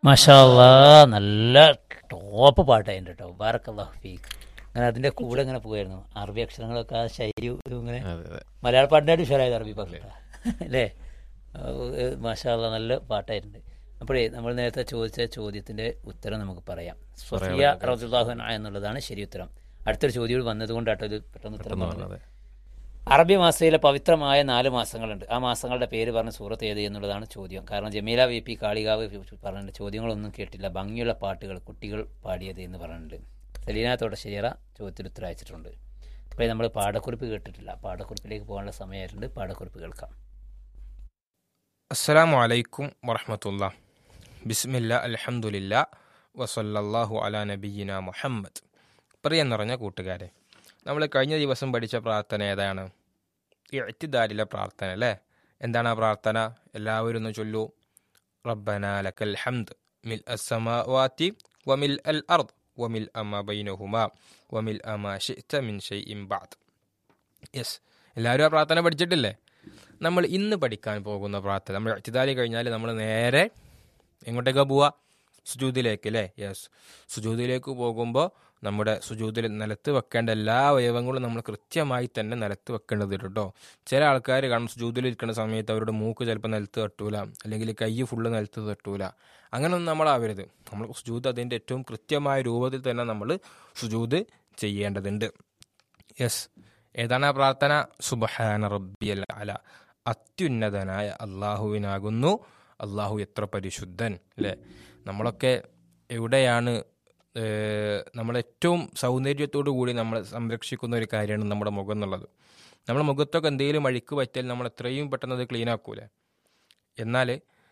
മഷാല്ലാ നല്ല ടോപ്പ് പാട്ടായിരുന്നു കേട്ടോ ബാറക്കല്ലാഹു ഫീക്ക് അങ്ങനെ അതിന്റെ കൂടെ ഇങ്ങനെ പോയായിരുന്നു അറബി അക്ഷരങ്ങളൊക്കെ ആ ശൈലി ഒരു ഇങ്ങനെ അതെ അതെ മലയാള പാട്ടിനായിട്ട് ഉഷാറായത് അറബി പാട്ട് അല്ലേ മാഷാല്ല നല്ല പാട്ടായിട്ടുണ്ട് അപ്പോഴേ നമ്മൾ നേരത്തെ ചോദിച്ച ചോദ്യത്തിന്റെ ഉത്തരം നമുക്ക് പറയാം സഫിയ റസുല്ലാഹുൻ എന്നുള്ളതാണ് ശരി ഉത്തരം അടുത്തൊരു ചോദ്യം വന്നതുകൊണ്ടാട്ടോ ഇത് പെട്ടെന്ന് ഉത്തരം പെട്ടെന്ന് പറഞ്ഞത് പറഞ്ഞത് അറബി മാസയിലെ പവിത്രമായ നാല് മാസങ്ങളുണ്ട് ആ മാസങ്ങളുടെ പേര് പറഞ്ഞ സൂറത്ത് ഏത് എന്നുള്ളതാണ് ചോദ്യം കാരണം ജമീല വി പി കാളികാവ് പറഞ്ഞിട്ട് ചോദ്യങ്ങളൊന്നും കേട്ടില്ല ഭംഗിയുള്ള പാട്ടുകൾ കുട്ടികൾ പാടിയത് എന്ന് പറഞ്ഞിട്ടുണ്ട് സെലീന തോട്ടശ്ശേരിയറ ചോദ്യത്തിന് ഉത്തരം അയച്ചിട്ടുണ്ട് അപ്പോൾ നമ്മൾ പാടക്കുറിപ്പ് കേട്ടിട്ടില്ല പാടക്കുറിപ്പിലേക്ക് പോകാനുള്ള സമയമായിട്ടുണ്ട് പാടക്കുറിപ്പ് കേൾക്കാം അസ്സലാമു അലൈക്കും വറഹമത്തുള്ള ബിസ്മില്ല അൽഹംദുലില്ല വസല്ലല്ലാഹു അലാ നബിയിന മുഹമ്മദ് പ്രിയം നിറഞ്ഞ കൂട്ടുകാരെ നമ്മൾ കഴിഞ്ഞ ദിവസം പഠിച്ച പ്രാർത്ഥന ഏതാണ് ഇഅ്തിദാലിലെ പ്രാർത്ഥന അല്ലേ എന്താണ് ആ പ്രാർത്ഥന എല്ലാവരും ഒന്ന് ചൊല്ലൂ റബ്ബന ലക്കൽ ഹംദ് മിൽ അസ്സമാവാതി വമിൽ അൽ അർദ് വമിൽ അമ ബൈനഹുമാ വമിൽ അമ ഷിഅ്ത മിൻ ഷൈഇൻ ബഅദ് യെസ് എല്ലാവരും ആ പ്രാർത്ഥന പഠിച്ചിട്ടില്ലേ നമ്മൾ ഇന്ന് പഠിക്കാൻ പോകുന്ന പ്രാർത്ഥന നമ്മൾ ഇത്തിദാലി കഴിഞ്ഞാൽ നമ്മൾ നേരെ എങ്ങോട്ടേക്കാ പോവുക സുജൂദിലേക്ക് അല്ലേ യെസ് സുജൂദിലേക്ക് പോകുമ്പോൾ നമ്മുടെ സുജൂദിൽ നിലത്ത് വെക്കേണ്ട എല്ലാ അവയവങ്ങളും നമ്മൾ കൃത്യമായി തന്നെ നിലത്ത് വെക്കേണ്ടത് കേട്ടോ ചില ആൾക്കാർ കാണും സുജൂദിൽ ഇരിക്കുന്ന സമയത്ത് അവരുടെ മൂക്ക് ചിലപ്പോൾ നിലത്ത് തട്ടൂല അല്ലെങ്കിൽ കൈ ഫുള്ള് നിലത്ത് തട്ടൂല അങ്ങനെയൊന്നും നമ്മളാവരുത് നമ്മൾ സുജൂദ് അതിൻ്റെ ഏറ്റവും കൃത്യമായ രൂപത്തിൽ തന്നെ നമ്മൾ സുജൂദ് ചെയ്യേണ്ടതുണ്ട് യെസ് ഏതാണ് ആ പ്രാർത്ഥന സുബഹാന റബ്ബിയൽ അല അത്യുന്നതനായ അള്ളാഹുവിനാകുന്നു അള്ളാഹു എത്ര പരിശുദ്ധൻ അല്ലേ നമ്മളൊക്കെ എവിടെയാണ് ഏഹ്, നമ്മളേറ്റവും സൗന്ദര്യത്തോടു കൂടി നമ്മൾ സംരക്ഷിക്കുന്ന ഒരു കാര്യമാണ് നമ്മുടെ മുഖം എന്നുള്ളത് നമ്മുടെ മുഖത്തൊക്കെ എന്തെങ്കിലും അഴുക്ക് പറ്റിയാൽ നമ്മൾ എത്രയും പെട്ടെന്ന് അത് ക്ലീൻ ആക്കൂലേ എന്നാൽ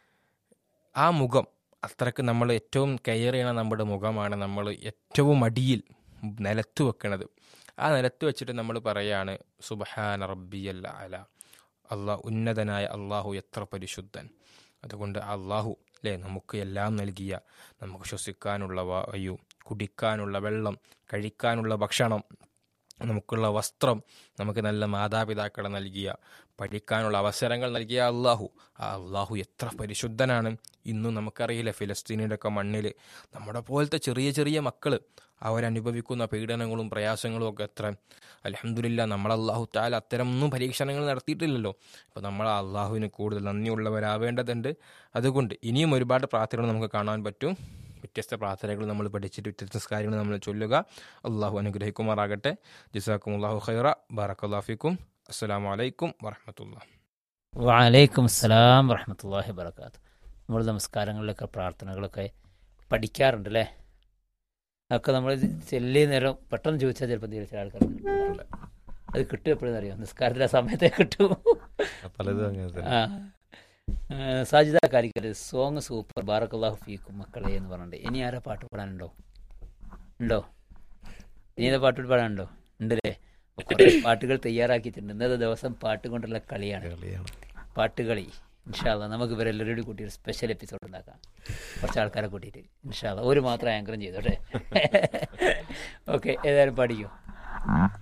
ആ മുഖം അത്രക്ക് നമ്മൾ ഏറ്റവും കെയർ ചെയ്യണ നമ്മുടെ മുഖമാണ് നമ്മൾ ഏറ്റവും അടിയിൽ നിലത്ത് വെക്കണത് ആ നിലത്ത് വെച്ചിട്ട് നമ്മൾ പറയാണ് സുബഹാന റബ്ബിയല്ല അല അള്ളാഹ് ഉന്നതനായ അള്ളാഹു എത്ര പരിശുദ്ധൻ അതുകൊണ്ട് അള്ളാഹു അല്ലേ നമുക്ക് എല്ലാം നൽകിയ നമുക്ക് ശ്വസിക്കാനുള്ള വായു കുടിക്കാനുള്ള വെള്ളം കഴിക്കാനുള്ള ഭക്ഷണം നമുക്കുള്ള വസ്ത്രം നമുക്ക് നല്ല മാതാപിതാക്കളെ നൽകിയ പഠിക്കാനുള്ള അവസരങ്ങൾ നൽകിയ അള്ളാഹു ആ അള്ളാഹു എത്ര പരിശുദ്ധനാണ് ഇന്നും നമുക്കറിയില്ല ഫിലസ്തീനിയുടെ ഒക്കെ മണ്ണിൽ നമ്മുടെ പോലത്തെ ചെറിയ ചെറിയ മക്കൾ അവരനുഭവിക്കുന്ന പീഡനങ്ങളും പ്രയാസങ്ങളും ഒക്കെ എത്ര അലഹമില്ല നമ്മൾ അള്ളാഹു താല അത്തരമൊന്നും പരീക്ഷണങ്ങൾ നടത്തിയിട്ടില്ലല്ലോ അപ്പോൾ നമ്മൾ ആ അള്ളാഹുവിന് കൂടുതൽ നന്ദിയുള്ളവരാവേണ്ടതുണ്ട് അതുകൊണ്ട് ഇനിയും ഒരുപാട് പ്രാർത്ഥനകൾ നമുക്ക് കാണാൻ പറ്റും വ്യത്യസ്ത പ്രാർത്ഥനകൾ നമ്മൾ പഠിച്ചിട്ട് വ്യത്യസ്ത കാര്യങ്ങൾ നമ്മൾ ചൊല്ലുക അള്ളാഹു അനുഗ്രഹിക്കുമാറാകട്ടെ ജിസാക്കും അള്ളാഹു ഖൈറ ബാറക്കല്ലാഫിക്കും അസ്സാം വലൈക്കും വറഹമത്തുള്ള വലൈക്കും അസ്സലാം വറഹമത്തല്ലാഹി വബർക്കാത്ത് നമ്മൾ നമസ്കാരങ്ങളിലൊക്കെ പ്രാർത്ഥനകളൊക്കെ പഠിക്കാറുണ്ട് അല്ലേ അതൊക്കെ നമ്മൾ ചെല്ലിയ നേരം പെട്ടെന്ന് ചോദിച്ചാൽ ചിലപ്പോൾ ചില ആൾക്കാർ കിട്ടില്ല. അത് കിട്ടും എപ്പോഴും അറിയാം നിസ്കാരത്തിൻ്റെ ആ സമയത്തേ കിട്ടും പലതും അങ്ങനെ തന്നെ ആ ആ, സാജിദ കാരിക്കല് സോങ് സൂപ്പർ ബാറക്കല്ലാഹു ഫീക്കും മക്കളെ എന്ന് പറഞ്ഞിട്ട് ഇനി ആരാ പാട്ട് പാടാനുണ്ടോ ഉണ്ടോ ഇനി ഏതാ പാട്ട് പാടാനുണ്ടോ ഉണ്ടല്ലേ അപ്പൊ കുറേ പാട്ടുകൾ തയ്യാറാക്കിയിട്ടുണ്ട് ഇന്നത്തെ ദിവസം പാട്ട് കൊണ്ടുള്ള കളിയാണ് കളിയാണ് പാട്ടുകളി ഇൻഷാല്ല നമുക്ക് ഇവരെല്ലാവരോടും കൂട്ടി ഒരു സ്പെഷ്യൽ എപ്പിസോഡ് ഉണ്ടാക്കാം കുറച്ച് ആൾക്കാരെ കൂട്ടിയിട്ട് ഇൻഷാല്ല ഒരു മാത്രം ആങ്കറും ചെയ്തോട്ടെ ഓക്കെ ഏതായാലും പാടിക്കോ